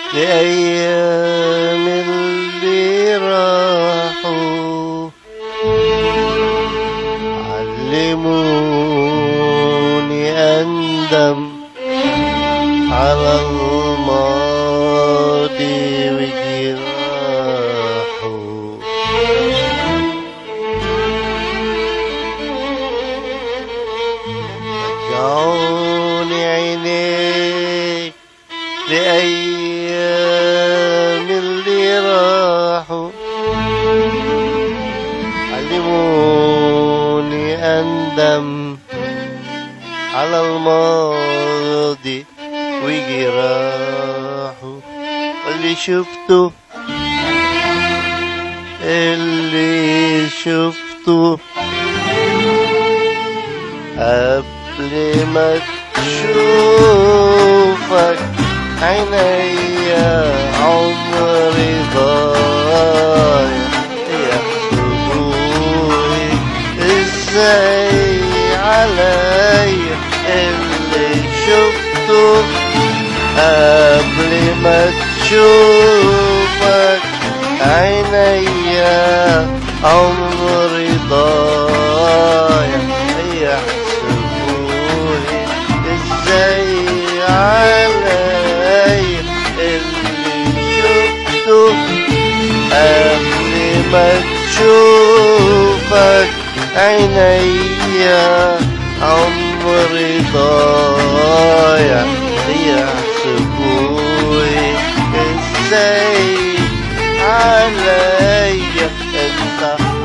لأيام اللي راحوا علموني أندم على الماضي وجراحه رجعوني عينيك لأيام اللي راحوا علموني أندم على الماضي وجراحه اللي شفته اللي شفته قبل ما تشوفك عينيا عمري ضايع يحسبوني ازاي عليا اللي شفته قبل ما تشوفك عينيا عمري ضايع يحسبوني ازاي عليا اللي شفته قبل ما تشوفك عينيا عمري ضايع يحسبوني ازاي عليا انت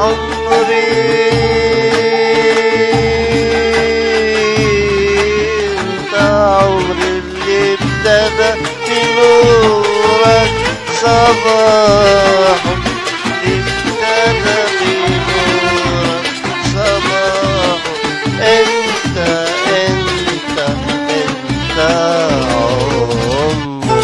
عمري انت عمري اللي ابتدى بنورك صباح ابتدى بنورك صباح انت انت انت عمري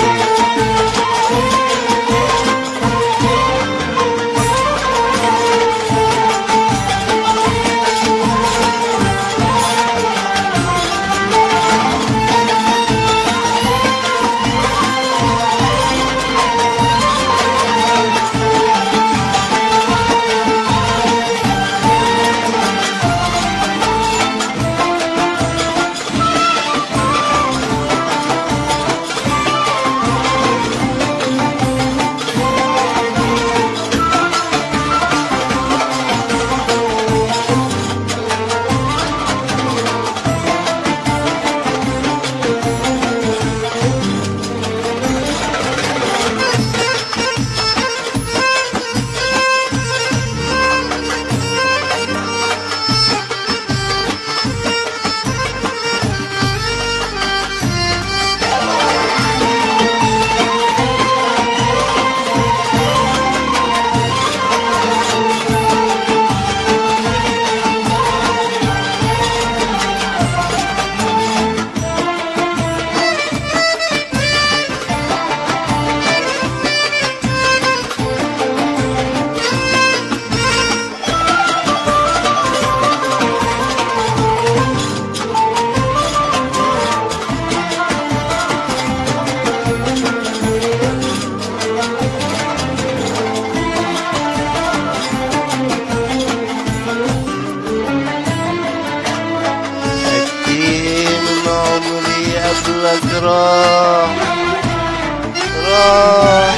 قدي من عمري قبلك راح راح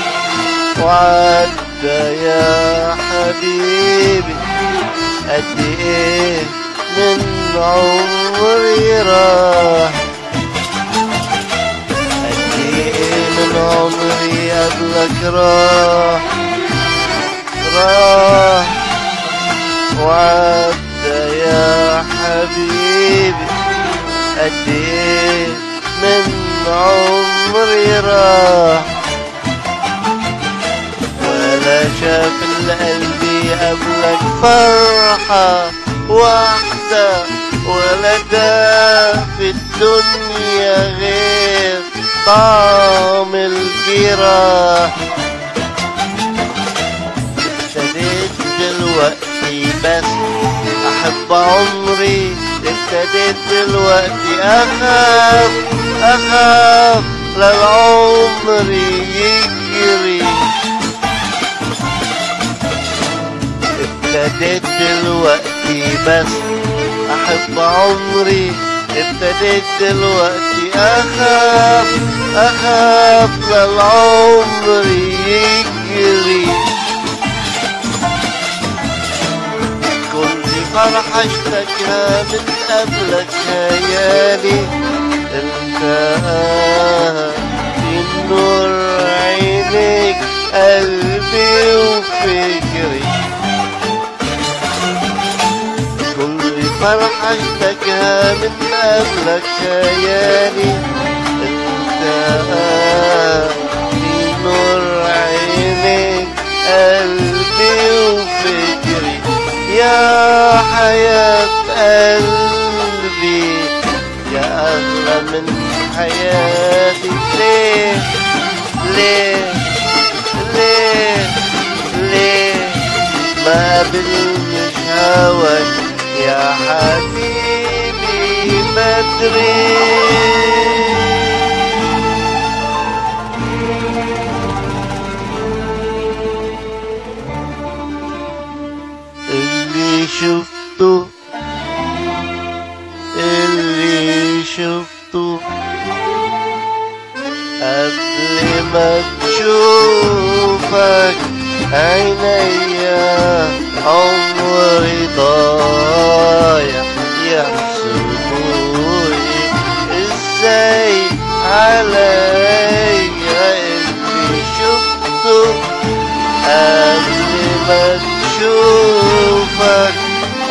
وعدى يا حبيبي قد ايه من عمري راح قد ايه من عمري قبلك راح راح وعدى يا حبيبي قد ايه من عمري راح ولا شاف القلب قبلك فرحة واحدة ولا ده في الدنيا غير طعم الجراح ابتديت دلوقتي بس احب عمري ابتديت دلوقتي اخاف اخاف للعمر يجري ابتديت دلوقتي بس احب عمري ابتديت دلوقتي اخاف اخاف للعمر يجري كل فرحة اشتكى من قبلك خيالي انت في نور عينيك قلبي وفكري كل فرحة اشتكى من قبلك خيالي انت في نور عينيك قلبي وفكري يا حياة قلبي يا أغلى من حياتي ليه ليه ليه ليه ما قبلنيش هواك يا حبيبي بدري اللي شفته اللي شفته قبل ما تشوفك عينيا عمري ضايع يحسبوني ازاي عليا اللي شفته قبل ما تشوفك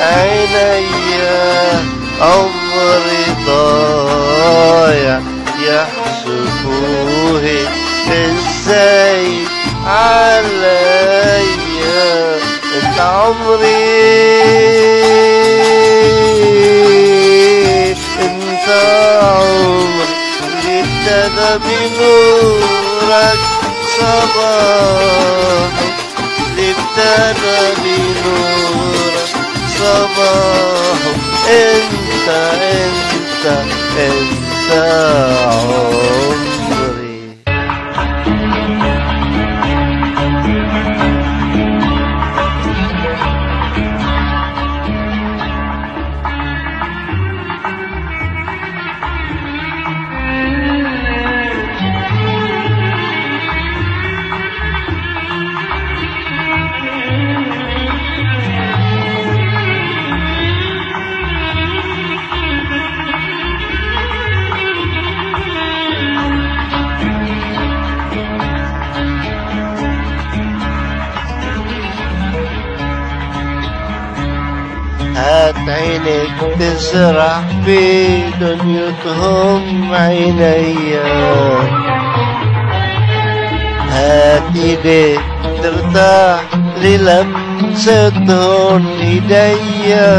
عينيا عمري ضايع يحسبوه ازاي عليا انت عمري انت عمري اللي ابتدى بنورك صباح اللي ابتدى بنورك صباح انت انت انت عمري هات عينك تسرح في دنيتهم عينيا هات ايديك ترتاح للمستهم ايديا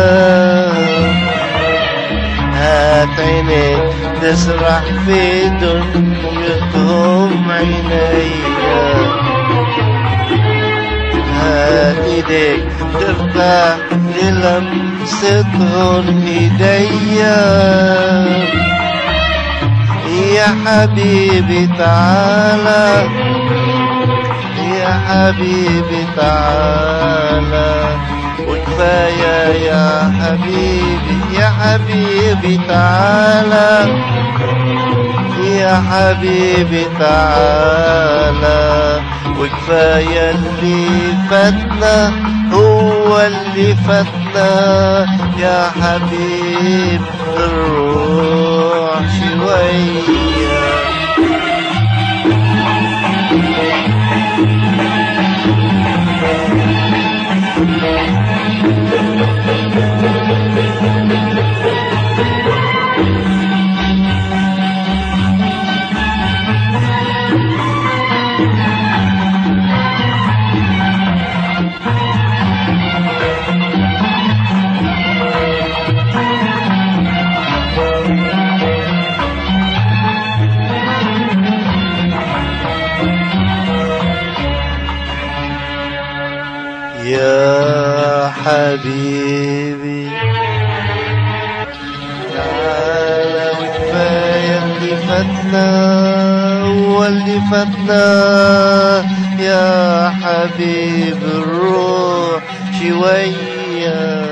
هات عينك تسرح في دنيتهم عينيا هات ايديك ترتاح للمستهم ايديا يا حبيبي تعالى يا حبيبي تعالى وكفاية يا حبيبي يا حبيبي تعالى يا حبيبي تعالى وكفاية اللي فاتنا هو اللي فاتنا يا حبيب الروح شوية يا حبيبي تعالى وكفاية اللي فاتنا هو اللي فاتنا يا حبيب الروح شوية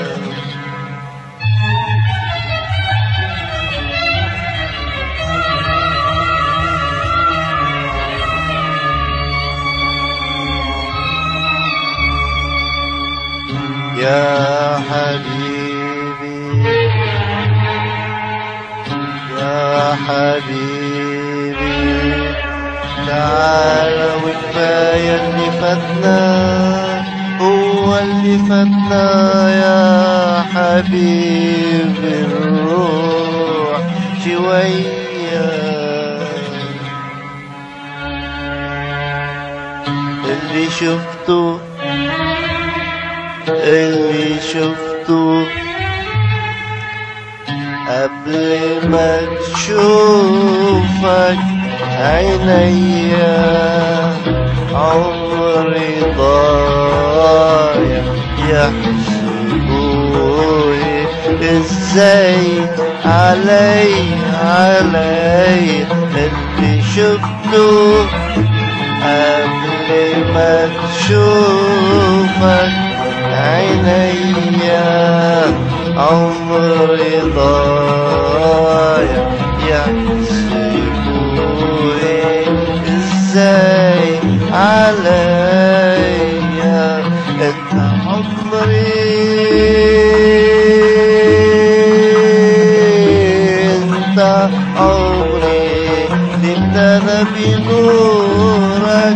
يا حبيبي يا حبيبي تعال وكفاية اللي فاتنا هو اللي فاتنا يا حبيبي الروح شوية اللي شفته اللي شفته قبل ما تشوفك عينيا عمري ضايع يحسبوني ازاي علي علي اللي شفته قبل ما تشوفك عينيا عمري ضايع يحسبوني ازاي عليا انت عمري انت عمري ابتدى بنورك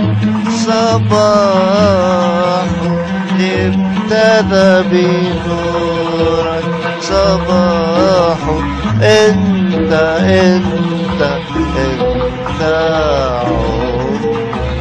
صباح ابتدى بنورك صباح انت انت انت عمري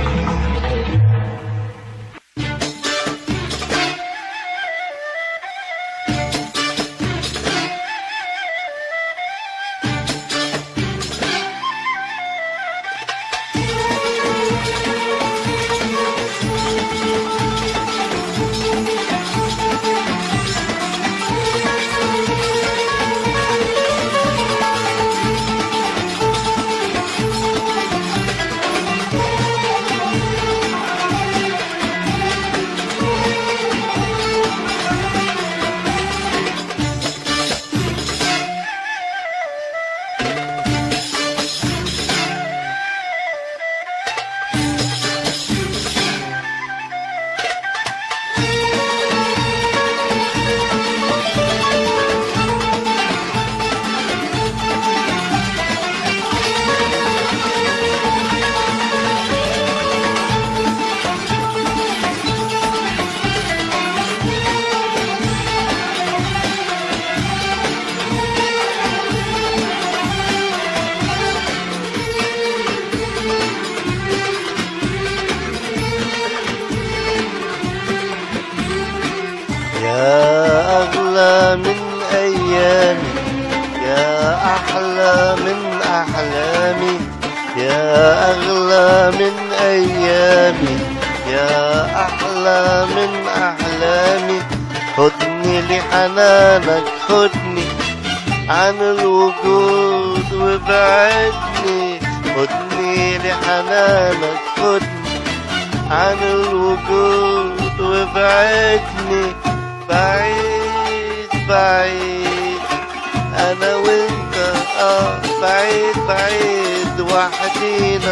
يا أغلى من أيامي يا أحلى من أحلامي يا أغلى من أيامي يا أحلى من أحلامي خدني لحنانك خدني عن الوجود وابعدني خدني لحنانك خدني عن الوجود وابعدني بعيد بعيد انا وانت اه بعيد بعيد وحدينا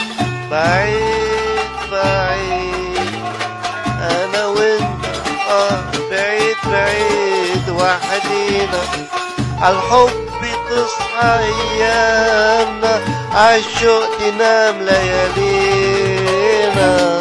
بعيد بعيد انا وانت اه بعيد بعيد وحدينا عالحب تصحى ايامنا عالشوق تنام ليالينا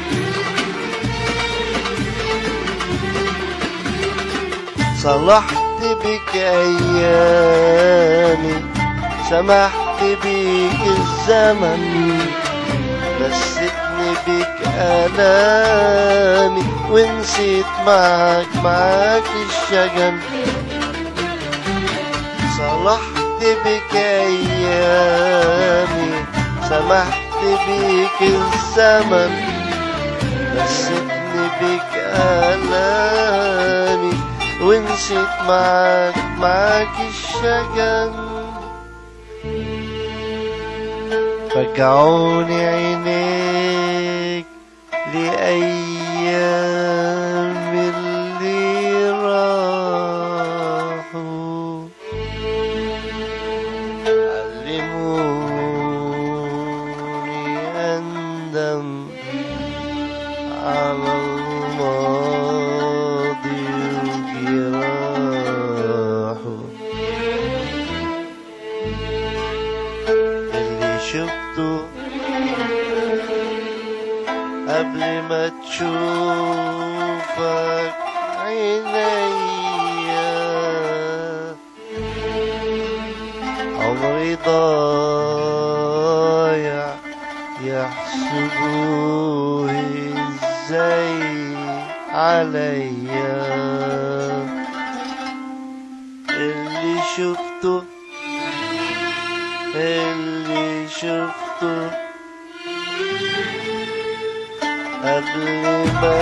صلحت بك أيامي سمحت بيك الزمن نسيتني بك آلامي ونسيت معاك معاك الشجن صلحت بك أيامي سمحت بيك الزمن نسيتني بك آلامي ونسيت معاك معاك الشجن رجعوني عينيك لأيام اللي راحوا علموني أندم على الماضي وجراحه اللي شفته قبل ما تشوفك عينيا عمري ضايع يحسبوه ازاي عليا اللي شفته اللي شفته قبل ما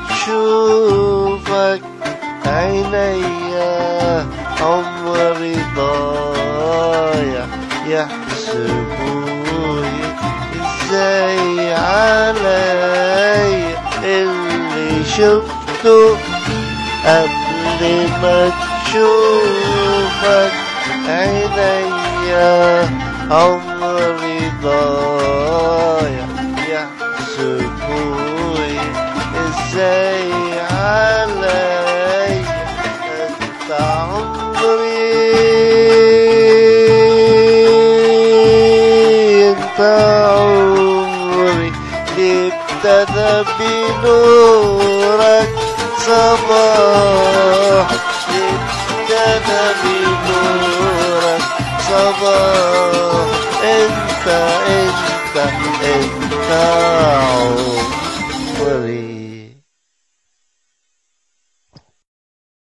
تشوفك عينيا عمري ضايع يحسبوني ازاي عليا اللي شفته قبل ما تشوفك عينيا عمري ضايع يحسبوني ازاي علي انت عمري انت عمري اللي ابتدى بنورك صباح ابتدى بنورك صباح انت انت انت